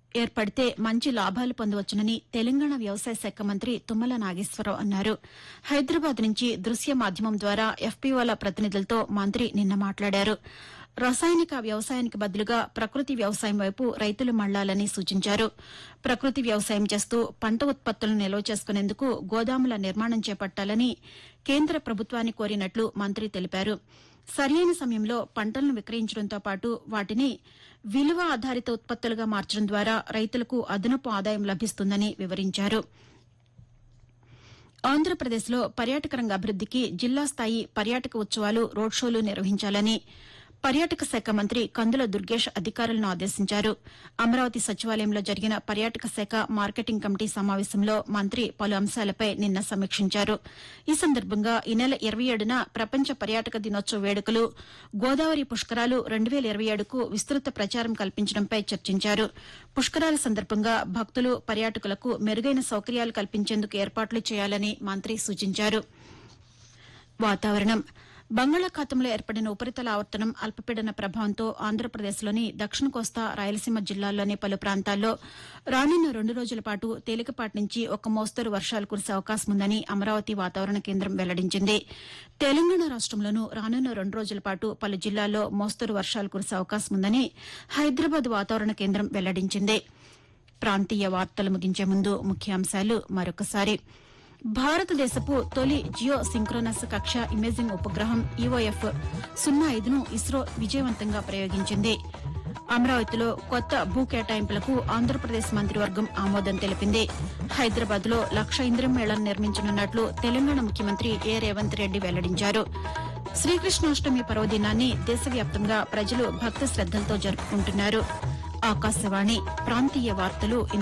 ఏర్పడితే మంచి లాభాలు పొందవచ్చునని తెలంగాణ వ్యవసాయ శాఖ మంత్రి తుమ్మల నాగేశ్వరరావు అన్నారు హైదరాబాద్ నుంచి దృశ్య మాధ్యమం ద్వారా ఎఫ్పీఓల ప్రతినిధులతో మంత్రి నిన్న మాట్లాడారు రసాయనిక వ్యవసాయానికి బదులుగా ప్రకృతి వ్యవసాయం వైపు రైతులు మళ్లాలని సూచించారు ప్రకృతి వ్యవసాయం చేస్తూ పంట ఉత్పత్తులను నిల్వ చేసుకునేందుకు గోదాముల నిర్మాణం చేపట్టాలని కేంద్ర ప్రభుత్వాన్ని కోరినట్లు మంత్రి తెలిపారు సరియైన సమయంలో పంటలను విక్రయించడంతో పాటు వాటిని విలువ ఆధారిత ఉత్పత్తులుగా మార్చడం ద్వారా రైతులకు అదనపు ఆదాయం లభిస్తుందని వివరించారు ఆంధ్రప్రదేశ్లో పర్యాటక రంగ అభివృద్దికి జిల్లా స్థాయి పర్యాటక ఉత్సవాలు రోడ్ షోలు నిర్వహించాలని పర్యాటక శాఖ మంత్రి కందుల దుర్గేష్ అధికారులను ఆదేశించారు అమరావతి సచివాలయంలో జరిగిన పర్యాటక శాఖ మార్కెటింగ్ కమిటీ సమావేశంలో మంత్రి పలు అంశాలపై నిన్న సమీక్షించారు ఈ సందర్భంగా ఈ నెల ఇరవై ఏడున ప్రపంచ పర్యాటక దినోత్సవ వేడుకలు గోదావరి పుష్కరాలు రెండు వేల ఇరవై ఏడుకు విస్తృత ప్రచారం కల్పించడంపై చర్చించారు పుష్కరాల సందర్భంగా భక్తులు పర్యాటకులకు మెరుగైన సౌకర్యాలు కల్పించేందుకు ఏర్పాట్లు చేయాలని మంత్రి సూచించారు వాతావరణం బంగాళాఖాతంలో ఏర్పడిన ఉపరితల ఆవర్తనం అల్పపీడన ప్రభావంతో ఆంధ్రప్రదేశ్లోని దక్షిణ కోస్తా రాయలసీమ జిల్లాల్లోని పలు ప్రాంతాల్లో రానున్న రెండు రోజుల పాటు తేలికపాటి నుంచి ఒక మోస్తరు వర్షాలు కురిసే అవకాశం ఉందని అమరావతి వాతావరణ కేంద్రం వెల్లడించింది తెలంగాణ రాష్టంలోనూ రానున్న రెండు రోజుల పాటు పలు జిల్లాల్లో మోస్తరు వర్షాలు కురిసే అవకాశం ఉందని హైదరాబాద్ వాతావరణ కేంద్రం వెల్లడించింది ప్రాంతీయ వార్తలు ముగించే ముందు ముఖ్యాంశాలు మరొకసారి భారతదేశపు తొలి జియో సింక్రోనస్ కక్ష ఇమేజింగ్ ఉపగ్రహం ఈఓఎఫ్ సున్నా ఐదును ఇస్రో విజయవంతంగా ప్రయోగించింది అమరావతిలో కొత్త భూ కేటాయింపులకు ఆంధ్రప్రదేశ్ మంత్రివర్గం ఆమోదం తెలిపింది హైదరాబాద్ లో లక్ష ఇంద్రం మేళను నిర్మించనున్నట్లు తెలంగాణ ముఖ్యమంత్రి ఏ రేవంత్ రెడ్డి వెల్లడించారు శ్రీకృష్ణాష్టమి పర్వదినాన్ని దేశవ్యాప్తంగా ప్రజలు భక్తి శ్రద్దలతో జరుపుకుంటున్నారు ఆకాశవాణి ప్రాంతీయ వార్తలు